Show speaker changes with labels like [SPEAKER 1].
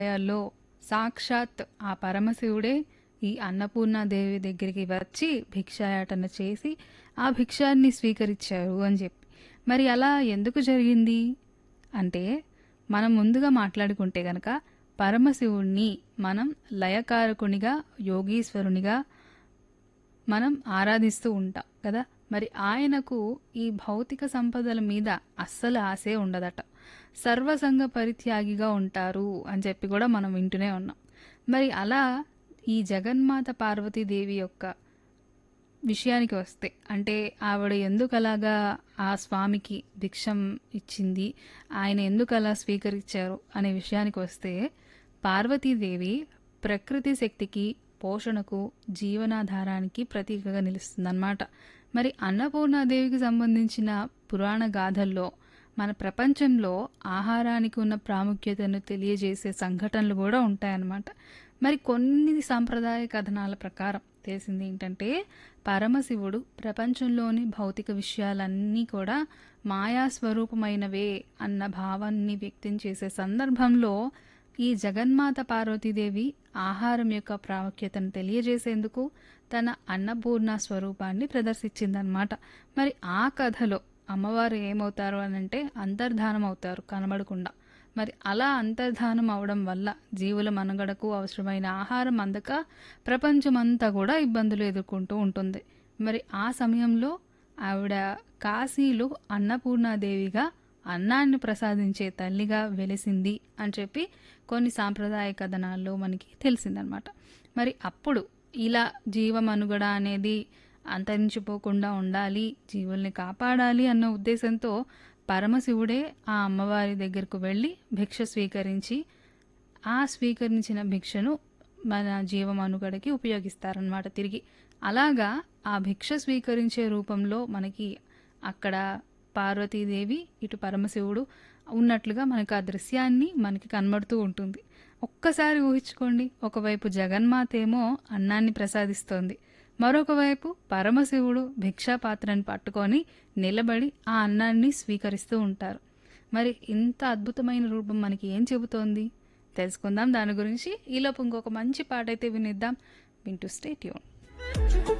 [SPEAKER 1] లో సాక్షాత్ ఆ పరమశివుడే ఈ అన్నపూర్ణాదేవి దగ్గరికి వచ్చి భిక్షాటన చేసి ఆ భిక్షాన్ని స్వీకరించారు అని చెప్పి మరి అలా ఎందుకు జరిగింది అంటే మనం ముందుగా మాట్లాడుకుంటే గనక పరమశివుణ్ణి మనం లయకారకునిగా యోగీశ్వరునిగా మనం ఆరాధిస్తూ ఉంటాం కదా మరి ఆయనకు ఈ భౌతిక సంపదల మీద అస్సలు ఆశే ఉండదట సర్వసంగ పరిత్యాగిగా ఉంటారు అని చెప్పి కూడా మనం వింటూనే ఉన్నాం మరి అలా ఈ జగన్మాత పార్వతీదేవి యొక్క విషయానికి వస్తే అంటే ఆవిడ ఎందుకు అలాగా ఆ స్వామికి భిక్షం ఇచ్చింది ఆయన ఎందుకు అలా స్వీకరించారు అనే విషయానికి వస్తే పార్వతీదేవి ప్రకృతి శక్తికి పోషణకు జీవనాధారానికి ప్రతీకగా నిలుస్తుందన్నమాట మరి అన్నపూర్ణాదేవికి సంబంధించిన పురాణ గాథల్లో మన ప్రపంచంలో ఆహారానికి ఉన్న ప్రాముఖ్యతను తెలియజేసే సంఘటనలు కూడా ఉంటాయన్నమాట మరి కొన్ని సాంప్రదాయ కథనాల ప్రకారం తెలిసింది ఏంటంటే పరమశివుడు ప్రపంచంలోని భౌతిక విషయాలన్నీ కూడా మాయా స్వరూపమైనవే అన్న భావాన్ని వ్యక్తం చేసే సందర్భంలో ఈ జగన్మాత పార్వతీదేవి ఆహారం యొక్క ప్రాముఖ్యతను తెలియజేసేందుకు తన అన్నపూర్ణ స్వరూపాన్ని ప్రదర్శించిందనమాట మరి ఆ కథలో అమ్మవారు ఏమవుతారు అని అంటే అంతర్ధానం అవుతారు కనబడకుండా మరి అలా అంతర్ధానం అవడం వల్ల జీవుల మనుగడకు అవసరమైన ఆహారం అందక ప్రపంచమంతా కూడా ఇబ్బందులు ఎదుర్కొంటూ ఉంటుంది మరి ఆ సమయంలో ఆవిడ కాశీలో అన్నపూర్ణాదేవిగా అన్నాన్ని ప్రసాదించే తల్లిగా వెలిసింది అని చెప్పి కొన్ని సాంప్రదాయ కథనాల్లో మనకి తెలిసిందనమాట మరి అప్పుడు ఇలా జీవమనుగడ అనేది అంతరించిపోకుండా ఉండాలి జీవుల్ని కాపాడాలి అన్న ఉద్దేశంతో పరమశివుడే ఆ అమ్మవారి దగ్గరకు వెళ్ళి భిక్ష స్వీకరించి ఆ స్వీకరించిన భిక్షను మన జీవమనుగడకి ఉపయోగిస్తారనమాట తిరిగి అలాగా ఆ భిక్ష స్వీకరించే రూపంలో మనకి అక్కడ పార్వతీదేవి ఇటు పరమశివుడు ఉన్నట్లుగా మనకు ఆ దృశ్యాన్ని మనకి కనబడుతూ ఉంటుంది ఒక్కసారి ఊహించుకోండి ఒకవైపు జగన్మాత ఏమో అన్నాన్ని ప్రసాదిస్తోంది మరొక వైపు పరమశివుడు భిక్షాపాత్రని పట్టుకొని నిలబడి ఆ అన్నాన్ని స్వీకరిస్తూ ఉంటారు మరి ఇంత అద్భుతమైన రూపం మనకి ఏం చెబుతోంది తెలుసుకుందాం దాని గురించి ఈలోపు ఇంకొక మంచి పాట అయితే వినిద్దాం వింటూ స్టే ట్యూన్